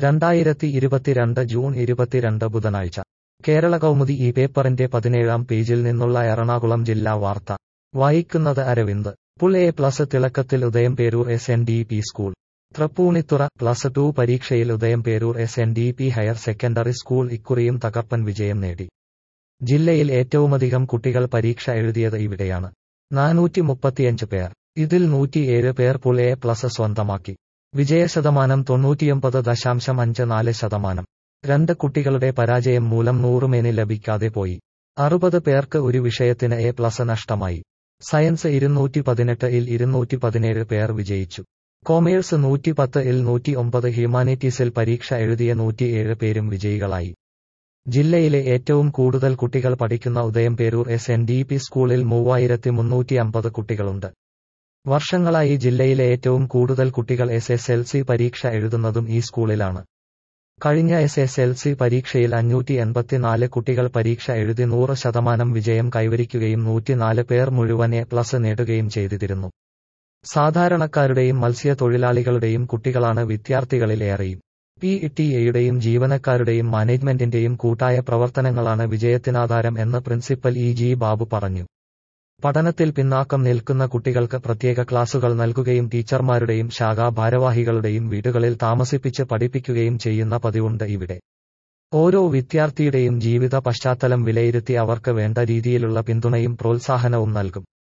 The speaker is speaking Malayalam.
രണ്ടായിരത്തി ഇരുപത്തിരണ്ട് ജൂൺ ഇരുപത്തിരണ്ട് ബുധനാഴ്ച കേരള കൗമുദി ഈ പേപ്പറിന്റെ പതിനേഴാം പേജിൽ നിന്നുള്ള എറണാകുളം ജില്ലാ വാർത്ത വായിക്കുന്നത് അരവിന്ദ് പുൾ എ പ്ലസ് തിളക്കത്തിൽ Udayamperoor S N D P school Tripunithura plus two പരീക്ഷയിൽ Udayamperoor S N D P higher secondary school ഇക്കുറിയും തകർപ്പൻ വിജയം നേടി ജില്ലയിൽ ഏറ്റവുമധികം കുട്ടികൾ പരീക്ഷ എഴുതിയത് ഇവിടെയാണ് നാനൂറ്റി മുപ്പത്തിയഞ്ച് പേർ ഇതിൽ നൂറ്റിയേഴ് പേർ പുൾ എ പ്ലസ് സ്വന്തമാക്കി വിജയശതമാനം തൊണ്ണൂറ്റിയൊമ്പത് ദശാംശം അഞ്ച് നാല് ശതമാനം രണ്ട് കുട്ടികളുടെ പരാജയം മൂലം നൂറുമേനി ലഭിക്കാതെ പോയി അറുപത് പേർക്ക് ഒരു വിഷയത്തിന് എ പ്ലസ് നഷ്ടമായി സയൻസ് ഇരുന്നൂറ്റി പതിനെട്ട് ഇൽ ഇരുന്നൂറ്റി പതിനേഴ് പേർ വിജയിച്ചു കോമേഴ്സ് നൂറ്റി പത്ത് ഇൽ നൂറ്റി ഒമ്പത് ഹ്യൂമാനിറ്റീസിൽ പരീക്ഷ എഴുതിയ നൂറ്റിയേഴ് പേരും വിജയികളായി ജില്ലയിലെ ഏറ്റവും കൂടുതൽ കുട്ടികൾ പഠിക്കുന്ന Udayamperoor S N D P സ്കൂളിൽ മൂവായിരത്തി മുന്നൂറ്റി അമ്പത് കുട്ടികളുണ്ട് വർഷങ്ങളായി ജില്ലയിലെ ഏറ്റവും കൂടുതൽ കുട്ടികൾ എസ് എസ് എൽ സി പരീക്ഷ എഴുതുന്നതും ഈ സ്കൂളിലാണ് കഴിഞ്ഞ എസ് എസ് എൽ സി പരീക്ഷയിൽ അഞ്ഞൂറ്റി എൺപത്തിനാല് കുട്ടികൾ പരീക്ഷ എഴുതി നൂറ് ശതമാനം വിജയം കൈവരിക്കുകയും നൂറ്റിനാല് പേർ മുഴുവൻ എ പ്ലസ് നേടുകയും ചെയ്തിരുന്നു സാധാരണക്കാരുടെയും മത്സ്യത്തൊഴിലാളികളുടെയും കുട്ടികളാണ് വിദ്യാർത്ഥികളിൽ ഏറെയും പി ടി എയുടെയും ജീവനക്കാരുടെയും മാനേജ്മെന്റിന്റെയും കൂട്ടായ പ്രവർത്തനങ്ങളാണ് വിജയത്തിനാധാരം എന്ന് പ്രിൻസിപ്പൽ ഇ ജി ബാബു പറഞ്ഞു പഠനത്തിൽ പിന്നാക്കം നിൽക്കുന്ന കുട്ടികൾക്ക് പ്രത്യേക ക്ലാസുകൾ നൽകുകയും ടീച്ചർമാരുടെയും ശാഖാ ഭാരവാഹികളുടെയും വീടുകളിൽ താമസിപ്പിച്ച് പഠിപ്പിക്കുകയും ചെയ്യുന്ന പതിവുണ്ട് ഇവിടെ ഓരോ വിദ്യാർത്ഥിയുടെയും ജീവിത പശ്ചാത്തലം വിലയിരുത്തി അവർക്ക് വേണ്ട രീതിയിലുള്ള പിന്തുണയും പ്രോത്സാഹനവും നൽകും